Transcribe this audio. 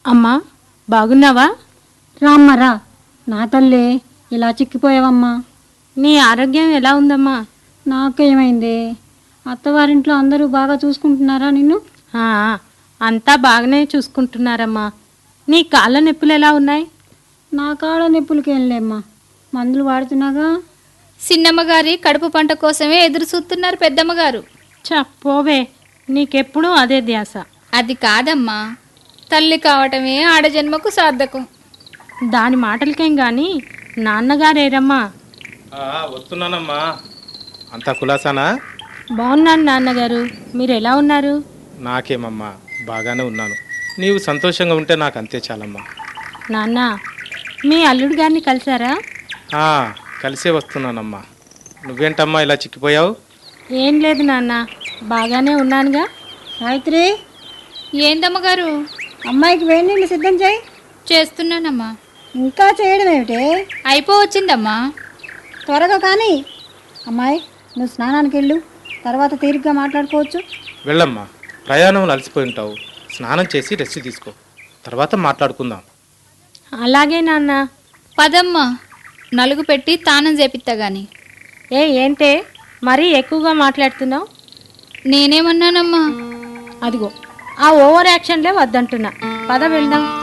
అమ్మా బాగున్నావా రామ్మరా నా తల్లి ఇలా చిక్కిపోయావమ్మా నీ ఆరోగ్యం ఎలా ఉందమ్మా నాకేమైంది అత్తవారింట్లో అందరూ బాగా చూసుకుంటున్నారా నిన్ను ఆ, అంతా బాగానే చూసుకుంటున్నారమ్మా నీ కాళ్ళ నొప్పులు ఎలా ఉన్నాయి నా కాళ్ళ నొప్పులకేం లేమ్మా మందులు వాడుతున్నాగా చిన్నమ్మ గారి కడుపు పంట కోసమే ఎదురు చూస్తున్నారు పెద్దమ్మగారు చ పోవే నీకెప్పుడూ అదే ధ్యాస అది కాదమ్మా తల్లి కావటమే ఆడజన్మకు సార్థకం దాని మాటలకేం గాని నాన్నగారేరమ్మా ఆ, వస్తున్నానమ్మా అంతా కులాసానా బాగున్నాను నాన్నగారు మీరు ఎలా ఉన్నారు నాకేమమ్మా బాగానే ఉన్నాను నీవు సంతోషంగా ఉంటే నాకు అంతే చాలమ్మా నాన్న మీ అల్లుడు గారిని కలిసారా ఆ, కలిసే వస్తున్నానమ్మా నువ్వేంటమ్మా ఇలా చిక్కిపోయావు ఏం లేదు నాన్న బాగానే ఉన్నానుగా సావిత్రి ఏందమ్మగారు అమ్మాయికి వేడి నీళ్ళు సిద్ధం చేయి చేస్తున్నానమ్మా ఇంకా చేయడం ఏమిటి అయిపోవచ్చిందమ్మా త్వరగా కానీ అమ్మాయి నువ్వు స్నానానికి వెళ్ళు తర్వాత తీరిగ్గా మాట్లాడుకోవచ్చు వెళ్ళమ్మా ప్రయాణంలో అలసిపోయి ఉంటావు స్నానం చేసి రెస్ట్ తీసుకో తర్వాత మాట్లాడుకుందాం అలాగే నాన్న పదమ్మా నలుగు పెట్టి తానం చేపిత్తా గాని ఏ ఏంటే మరీ ఎక్కువగా మాట్లాడుతున్నావు నేనేమన్నానమ్మా అదిగో ఆ ఓవర్ యాక్షన్లే వద్దంటున్నా పద వెళ్దాం